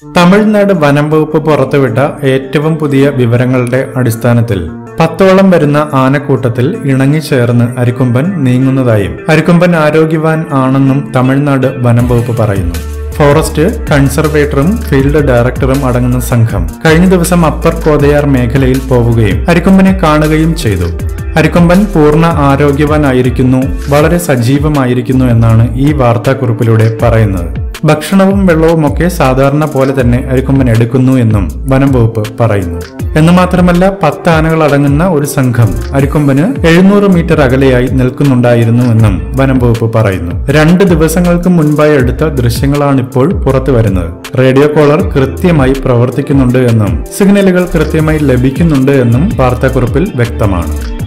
തമിഴ്നാട് വനം വകുപ്പ് പുറത്തുവിട്ട ഏറ്റവും പുതിയ വിവരങ്ങളുടെ അടിസ്ഥാനത്തിൽ പത്തോളം വരുന്ന ആനക്കൂട്ടത്തിൽ ഇണങ്ങിച്ചേർന്ന് അരിക്കൊമ്പൻ നീങ്ങുന്നതായും അരിക്കൊമ്പൻ ആരോഗ്യവാൻ ആണെന്നും തമിഴ്നാട് വനം വകുപ്പ് പറയുന്നു ഫോറസ്റ്റ് കൺസർവേറ്ററും ഫീൽഡ് ഡയറക്ടറും അടങ്ങുന്ന സംഘം കഴിഞ്ഞ ദിവസം അപ്പർ കോതയാർ മേഖലയിൽ പോവുകയും അരിക്കൊമ്പനെ കാണുകയും ചെയ്തു അരിക്കൊമ്പൻ പൂർണ്ണ ആരോഗ്യവാനായിരിക്കുന്നു വളരെ സജീവമായിരിക്കുന്നു എന്നാണ് ഈ വാർത്താക്കുറിപ്പിലൂടെ പറയുന്നത് ഭക്ഷണവും വെള്ളവും ഒക്കെ സാധാരണ പോലെ തന്നെ അരിക്കൊമ്പൻ എടുക്കുന്നു എന്നും വനം വകുപ്പ് പറയുന്നു എന്ന് മാത്രമല്ല പത്ത് ആനകൾ അടങ്ങുന്ന ഒരു സംഘം അരിക്കൊമ്പന് എഴുന്നൂറ് മീറ്റർ അകലെയായി നിൽക്കുന്നുണ്ടായിരുന്നു എന്നും വനം വകുപ്പ് പറയുന്നു രണ്ട് ദിവസങ്ങൾക്ക് മുൻപായി എടുത്ത ദൃശ്യങ്ങളാണിപ്പോൾ പുറത്തു വരുന്നത് റേഡിയോ കോളർ കൃത്യമായി പ്രവർത്തിക്കുന്നുണ്ട് എന്നും സിഗ്നലുകൾ കൃത്യമായി ലഭിക്കുന്നുണ്ട് എന്നും വാർത്താക്കുറിപ്പിൽ വ്യക്തമാണ്